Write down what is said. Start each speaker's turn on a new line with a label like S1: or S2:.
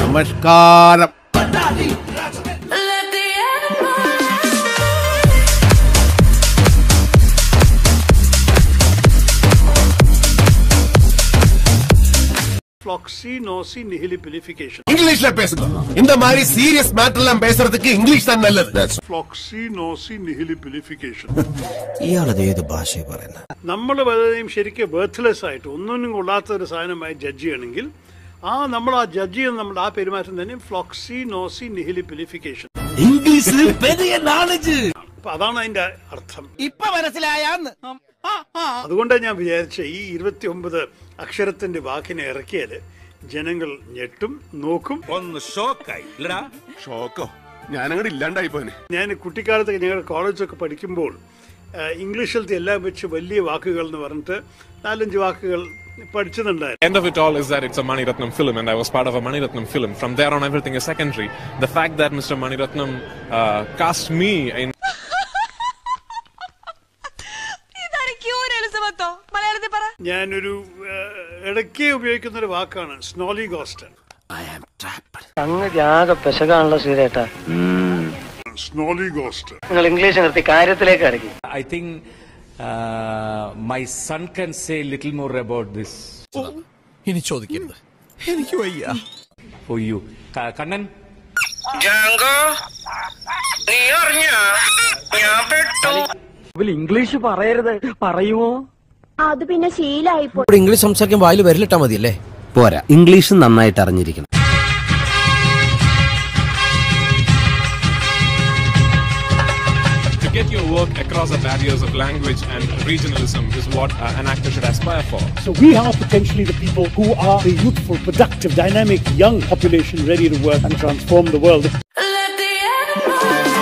S1: നമസ്കാരം
S2: ஃப்ளாக்சினோசி நிஹிலிபிலிஃபிகேஷன்
S3: இங்கிலீஷ்ல பேசுங்க இந்த மாதிரி சீரியஸ் மேட்டர் எல்லாம் பேசுறதுக்கு இங்கிலீஷ் தான் நல்லது
S2: ഫ്ലോക്സിനോസി നിഹിലിബിലിഫിക്കേഷൻ
S4: ഇയാളത് ഏത് ഭാഷ പറയുന്നത്
S2: നമ്മൾ പലരെയും ശരിക്കും ബർത്ത്ലെസ് ആയിട്ട് ഒന്നിനും കൊള്ളാത്ത ഒരു സാധനമായി ജഡ്ജ് ചെയ്യണമെങ്കിൽ ആ നമ്മൾ ആ ജഡ്ജ് ചെയ്യുന്ന നമ്മുടെ ആ പെരുമാറ്റം തന്നെ ഫ്ലോക്സിനോസി നിഹിലിബിലിഫിക്കേഷൻ
S4: ഇംഗ്ലീഷിൽ പെരിയ നാളജ്
S2: അപ്പൊ അതാണ് അതിന്റെ അർത്ഥം
S4: ഇപ്പൊ മനസ്സിലായാന്ന്
S2: അതുകൊണ്ടാണ് ഞാൻ വിചാരിച്ച ഈ ഇരുപത്തി ഒമ്പത് അക്ഷരത്തിന്റെ വാക്കിനെ ഇറക്കിയാല് ജനങ്ങൾ ഞെട്ടും നോക്കും
S5: ഒന്ന് ഷോക്കായി ഇല്ലടാ
S3: ഷോക്കോ ഞാനങ്ങോട്ട് ഇല്ലാണ്ടായി പോനെ
S2: ഞാൻ കുട്ടിക്കാലത്ത് ഞങ്ങൾ കോളേജൊക്കെ പഠിക്കുമ്പോൾ ആ, ഇംഗ്ലീഷിലത്തെ എല്ലാം വെച്ച് വലിയ വാക്കുകൾ എന്ന് പറഞ്ഞിട്ട് നാലഞ്ച് വാക്കുകൾ പഠിച്ചതുണ്ടായിരുന്നു
S6: end of it all is that it's a Mani Ratnam film, and I was part of a Mani Ratnam film. From there on, everything is secondary. The fact that Mr. Mani Ratnam uh, cast me in
S7: ഇതായിരിക്കും ഒരു എലിസബത്തോ മലയാളത്തിൽ പറ
S2: ഞാനൊരു ആ, ഇടയ്ക്ക് ഉപയോഗിക്കുന്ന ഒരു വാക്കാണ് സ്നോലി ഗോസ്റ്റ്
S8: സംഗതി ആകെ പെശകാണല്ലോ ശ്രീരേട്ടാ
S2: സ്നോലി ഗോസ്റ്റ്
S8: നിങ്ങൾ ഇംഗ്ലീഷ് നിർത്തി കാര്യത്തിലേക്ക് അടക്കി
S5: I think uh, my son can say little more about this
S4: ഇനി ചോദിക്കരുത് എനിക്ക് വയ്യ
S5: for you. Ka- Kannan,
S8: English പറയരുത് പറയുമോ
S9: അത് പിന്നെ ശീലായി
S4: ഇവിടെ ഇംഗ്ലീഷ് സംസാരിക്കാൻ വായിൽ വരലിട്ടാ മതിയല്ലേ
S10: പോരാ ഇംഗ്ലീഷ് നന്നായിട്ട് അറിഞ്ഞിരിക്കണം
S6: to get your work across the barriers of language and regionalism is what uh, an actor should aspire for.
S2: So we are potentially the people who are the youthful, productive, dynamic, young population ready to work and transform the world.
S7: Let the animals